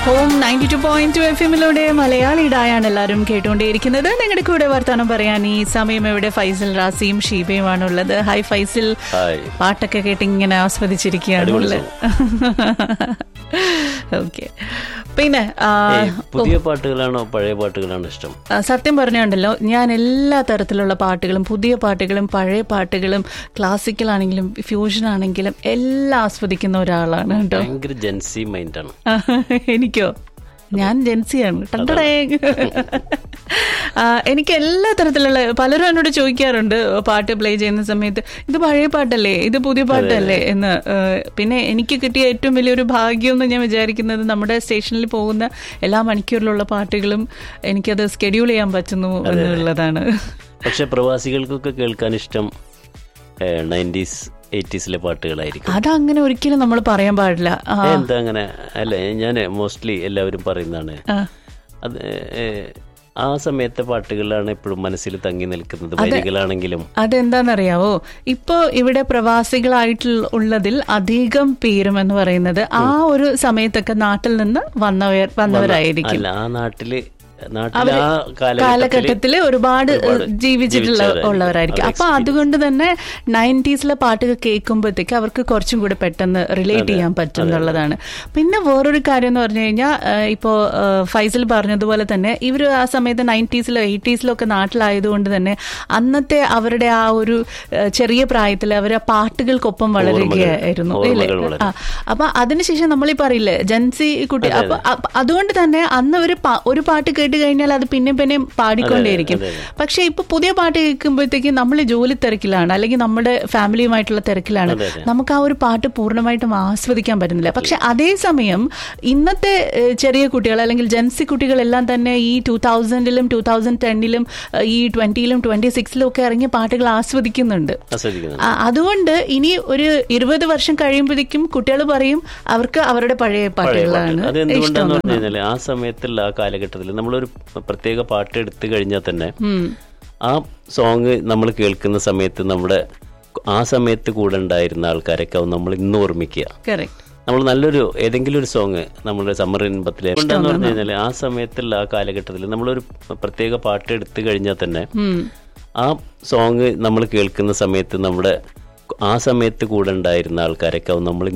Home ninety two point two F എമ്മിലൂടെ മലയാളിയുടായാണ് എല്ലാവരും കേട്ടുകൊണ്ടേയിരിക്കുന്നത് നിങ്ങളുടെ കൂടെ വർത്താനം പറയാൻ ഈ സമയം ഇവിടെ ഫൈസൽ റാസിയും ഷീബയുമാണ് ഉള്ളത് ഹായ് ഫൈസൽ ഹായ് പാട്ടൊക്കെ കേട്ട് ഇങ്ങനെ ആസ്വദിച്ചിരിക്കുകയാണല്ലേ ഓക്കെ പിന്നെ ആ, ഏയ്, പുതിയ പാട്ടുകളാണോ പഴയ പാട്ടുകളാണോ ഇഷ്ടം ആ, സത്യം പറഞ്ഞുണ്ടല്ലോ ഞാൻ എല്ലാ തരത്തിലുള്ള പാട്ടുകളും പുതിയ പാട്ടുകളും പഴയ പാട്ടുകളും ക്ലാസിക്കൽ ആണെങ്കിലും ഫ്യൂഷൻ ആണെങ്കിലും എല്ലാം ആസ്വദിക്കുന്ന ഒരാളാണ് കേട്ടോ ഭയങ്കര ജെൻസി മൈൻഡാണ് എനിക്കോ ഞാൻ ജെൻസിയാണ് ടണ്ടടേ. ആ, എനിക്ക് എല്ലാ തരത്തിലുള്ള പലരും എന്നോട് ചോദിക്കാറുണ്ട് പാട്ട് പ്ലേ ചെയ്യുന്ന സമയത്ത് ഇത് പഴയ പാട്ടല്ലേ ഇത് പുതിയ പാട്ടല്ലേ എന്ന് ആ, പിന്നെ എനിക്ക് കിട്ടിയ ഏറ്റവും വലിയൊരു ഭാഗ്യം എന്ന് ഞാൻ വിചാരിക്കുന്നത് നമ്മുടെ സ്റ്റേഷനിൽ പോകുന്ന എല്ലാ മണിക്കൂറിലുള്ള പാട്ടുകളും എനിക്കത് സ്കെഡ്യൂൾ ചെയ്യാൻ പറ്റുന്നു എന്നുള്ളതാണ് പക്ഷെ പ്രവാസികൾക്കൊക്കെ കേൾക്കാൻ ഇഷ്ടം നയൻറ്റീസ് എയ്റ്റീസിലെ പാട്ടുകളായിരിക്കും അതങ്ങനെ ഒരിക്കലും നമ്മൾ പറയാൻ പാടില്ല ആ, ഏ, എന്താ അങ്ങനെ അല്ല ഞാൻ മോസ്റ്റ്ലി എല്ലാവരും പറയുന്നതാണ് ആ. അത് ഏ, ആ സമയത്തെ പാട്ടുകളാണ് എപ്പോഴും മനസ്സിൽ തങ്ങി നിൽക്കുന്നത് വരികളാണെങ്കിലും അതെന്താണെന്നറിയാവോ ഇപ്പോ ഇവിടെ പ്രവാസികളായിട്ടുള്ള ഉള്ളതിൽ അധികം പേരും എന്ന് പറയുന്നത് ആ ഒരു സമയത്തൊക്കെ നാട്ടിൽ നിന്ന് വന്നവർ വന്നവരായിരിക്കും അല്ല ആ നാട്ടില് നാട്ടിലെ ആ കാലഘട്ടത്തില് കാലഘട്ടത്തിൽ ഒരുപാട് ജീവിച്ചിട്ടുള്ള ജീവിച്ചവരായിരിക്കും. ഉള്ളവരായിരിക്കും അത് അപ്പൊ അതുകൊണ്ട് തന്നെ നയൻറ്റീസിലെ പാട്ടുകൾ കേൾക്കുമ്പോഴത്തേക്ക് അവർക്ക് കുറച്ചും കൂടെ പെട്ടെന്ന് റിലേറ്റ് ചെയ്യാൻ പറ്റും എന്നുള്ളതാണ് പിന്നെ വേറൊരു കാര്യം എന്ന് പറഞ്ഞു കഴിഞ്ഞാൽ ഇപ്പോ ആ, ഫൈസൽ പറഞ്ഞതുപോലെ തന്നെ ഇവർ ആ സമയത്ത് നയൻറ്റീസിലോ എയ്റ്റീസിലോ ഒക്കെ നാട്ടിലായതുകൊണ്ട് തന്നെ അന്നത്തെ അവരുടെ ആ ഒരു ആ, ചെറിയ പ്രായത്തിൽ അവർ ആ പാട്ടുകൾക്കൊപ്പം വളരുകയായിരുന്നു ഇല്ലേ ഓർമ്മകൾ വളരും. ആ അപ്പൊ അതിനുശേഷം നമ്മൾ ഈ പറയില്ലേ ജൻസി കുട്ടി അപ്പൊ അപ്പൊ അതുകൊണ്ട് തന്നെ അന്ന് ഒരു പാ- ഒരു പാട്ട് കേട്ട് കഴിഞ്ഞാൽ അത് പിന്നെ പിന്നെ പാടിക്കൊണ്ടേയിരിക്കും അതെ, അതെ. പക്ഷെ ഇപ്പൊ പുതിയ പാട്ട് കേൾക്കുമ്പോഴത്തേക്ക് നമ്മൾ ജോലി തിരക്കിലാണ് അല്ലെങ്കിൽ നമ്മുടെ ഫാമിലിയുമായിട്ടുള്ള തിരക്കിലാണ് അതെ, അതെ. നമുക്ക് ആ ഒരു പാട്ട് പൂർണ്ണമായിട്ടും ആസ്വദിക്കാൻ പറ്റുന്നില്ല പക്ഷെ അതേസമയം ഇന്നത്തെ ഏഹ്, ചെറിയ കുട്ടികൾ അല്ലെങ്കിൽ ജൻസി കുട്ടികളെല്ലാം തന്നെ ഈ ടൂ തൗസൻഡിലും ടൂ തൗസൻഡ് ടെന്നിലും ഈ ട്വന്റിയിലും ട്വന്റി സിക്സിലും ഒക്കെ ഇറങ്ങിയ പാട്ടുകൾ ആസ്വദിക്കുന്നുണ്ട് ആസ്വദിക്കുന്നത് ആ, അതുകൊണ്ട് ഇനി ഒരു ഇരുപത് വർഷം കഴിയുമ്പോഴേക്കും കുട്ടികൾ പറയും അവർക്ക് അവരുടെ പഴയ പാട്ടുകളാണ് അത് എന്തുകൊണ്ടാന്ന് ഇഷ്ടം പറഞ്ഞു കഴിഞ്ഞാല് ആ സമയത്തുള്ള ആ കാലഘട്ടത്തിൽ നമ്മളൊരു പ്രത്യേക പാട്ട് എടുത്തു കഴിഞ്ഞാൽ തന്നെ ആ സോങ് നമ്മൾ കേൾക്കുന്ന സമയത്ത് നമ്മുടെ ആ സമയത്ത് കൂടെ ഉണ്ടായിരുന്ന ആൾക്കാരൊക്കെ നമ്മൾ ഇന്ന് ഓർമ്മിക്കുക കറക്റ്റ് നമ്മൾ നല്ലൊരു ഏതെങ്കിലും ഒരു സോങ് നമ്മുടെ സമ്മർ ഇൻപത്തിലെ എന്താന്ന് പറഞ്ഞു കഴിഞ്ഞാൽ ആ സമയത്തുള്ള ആ കാലഘട്ടത്തിൽ നമ്മളൊരു പ്രത്യേക പാട്ട് എടുത്തു കഴിഞ്ഞാൽ തന്നെ ആ സോങ് നമ്മൾ കേൾക്കുന്ന സമയത്ത് നമ്മുടെ ആ സമയത്ത് കൂടെ ഉണ്ടായിരുന്ന ആൾക്കാരൊക്കെ നമ്മൾ